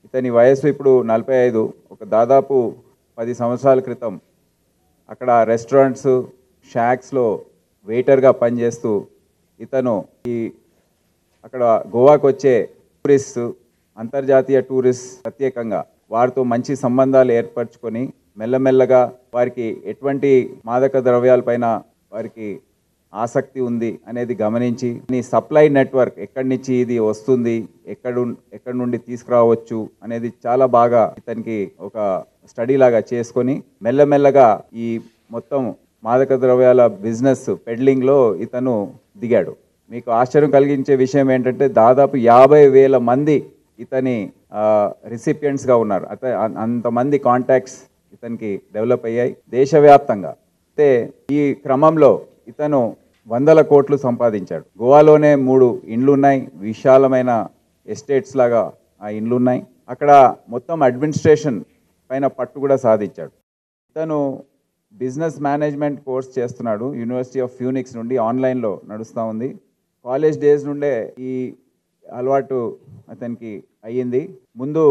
ఇతని వయస్సు ఇప్పుడు నలభై ఐదు ఒక దాదాపు పది సంవత్సరాల క్రితం అక్కడ రెస్టారెంట్స్ షాక్స్లో వెయిటర్గా పనిచేస్తూ ఇతను ఈ అక్కడ గోవాకు వచ్చే టూరిస్ట్ అంతర్జాతీయ టూరిస్ట్ ప్రత్యేకంగా వారితో మంచి సంబంధాలు ఏర్పరచుకొని మెల్లమెల్లగా వారికి ఎటువంటి మాదక ద్రవ్యాలపైన వారికి ఆసక్తి ఉంది అనేది గమనించి ఈ సప్లై నెట్వర్క్ ఎక్కడి నుంచి ఇది వస్తుంది ఎక్కడ ఎక్కడి నుండి తీసుకురావచ్చు అనేది చాలా బాగా ఇతనికి ఒక స్టడీ లాగా చేసుకొని మెల్లమెల్లగా ఈ మొత్తం మాదక ద్రవ్యాల బిజినెస్ పెడ్లింగ్లో ఇతను దిగాడు మీకు ఆశ్చర్యం కలిగించే విషయం ఏంటంటే దాదాపు యాభై వేల మంది ఇతని రిసిపియంట్స్గా ఉన్నారు అత అంతమంది కాంటాక్ట్స్ ఇతనికి డెవలప్ అయ్యాయి దేశవ్యాప్తంగా అయితే ఈ క్రమంలో ఇతను వందల కోట్లు సంపాదించాడు గోవాలోనే మూడు ఇండ్లు ఉన్నాయి విశాలమైన ఎస్టేట్స్ లాగా ఆ ఇండ్లు ఉన్నాయి అక్కడ మొత్తం అడ్మినిస్ట్రేషన్ పైన పట్టు కూడా సాధించాడు ఇతను బిజినెస్ మేనేజ్మెంట్ కోర్స్ చేస్తున్నాడు యూనివర్సిటీ ఆఫ్ ఫ్యూనిక్స్ నుండి ఆన్లైన్లో నడుస్తూ ఉంది కాలేజ్ డేస్ నుండే ఈ అలవాటు అతనికి అయ్యింది ముందు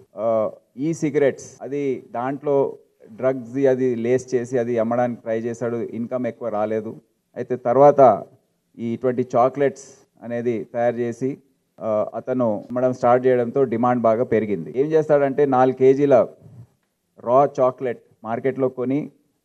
ఈ సిగరెట్స్ అది దాంట్లో డ్రగ్స్ అది లేస్ చేసి అది అమ్మడానికి ట్రై చేశాడు ఇన్కమ్ ఎక్కువ రాలేదు అయితే తర్వాత ఈ ఇటువంటి చాక్లెట్స్ అనేది తయారు చేసి ఆ, అతను అమ్మడం స్టార్ట్ చేయడంతో డిమాండ్ బాగా పెరిగింది ఏం చేస్తాడంటే నాలుగు కేజీల రా చాక్లెట్ మార్కెట్లో కొని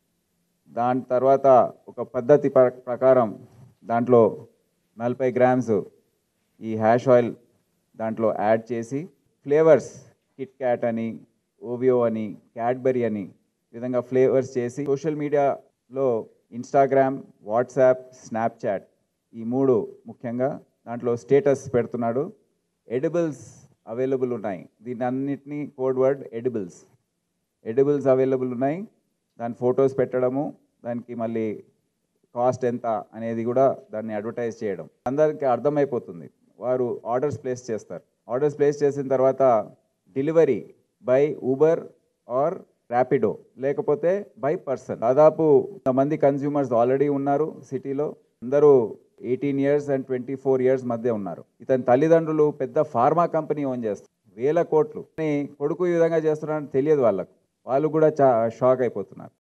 దాని తర్వాత ఒక పద్ధతి ప్ర- ప్రకారం దాంట్లో నలభై గ్రామ్స్ ఈ హ్యాష్ ఆయిల్ దాంట్లో యాడ్ చేసి ఫ్లేవర్స్ కిట్ క్యాట్ అని ఓవియో అని క్యాడ్బరీ అని ఈ విధంగా ఫ్లేవర్స్ చేసి సోషల్ మీడియాలో ఇన్స్టాగ్రామ్ వాట్సాప్ స్నాప్చాట్ ఈ మూడు ముఖ్యంగా దాంట్లో స్టేటస్ పెడుతున్నాడు ఎడిబుల్స్ అవైలబుల్ ఉన్నాయి దీని అన్నిటినీ code word edibles edibles available ఉన్నాయి దాని ఫొటోస్ పెట్టడము దానికి మళ్ళీ కాస్ట్ ఎంత అనేది కూడా దాన్ని అడ్వర్టైజ్ చేయడం అందరికీ అర్థమైపోతుంది వారు ఆర్డర్స్ ప్లేస్ చేస్తారు ఆర్డర్స్ ప్లేస్ చేసిన తర్వాత delivery by Uber or Rapido లేకపోతే బై పర్సన్ దాదాపు మంది కన్జ్యూమర్స్ ఆల్రెడీ ఉన్నారు సిటీలో అందరూ eighteen years and twenty four years మధ్య ఉన్నారు ఇతని తల్లిదండ్రులు పెద్ద ఫార్మా కంపెనీ ఓన్ చేస్తారు వేల కోట్లు కానీ కొడుకు ఈ విధంగా చేస్తున్నారని తెలియదు వాళ్ళకు వాళ్ళు కూడా చా షాక్ అయిపోతున్నారు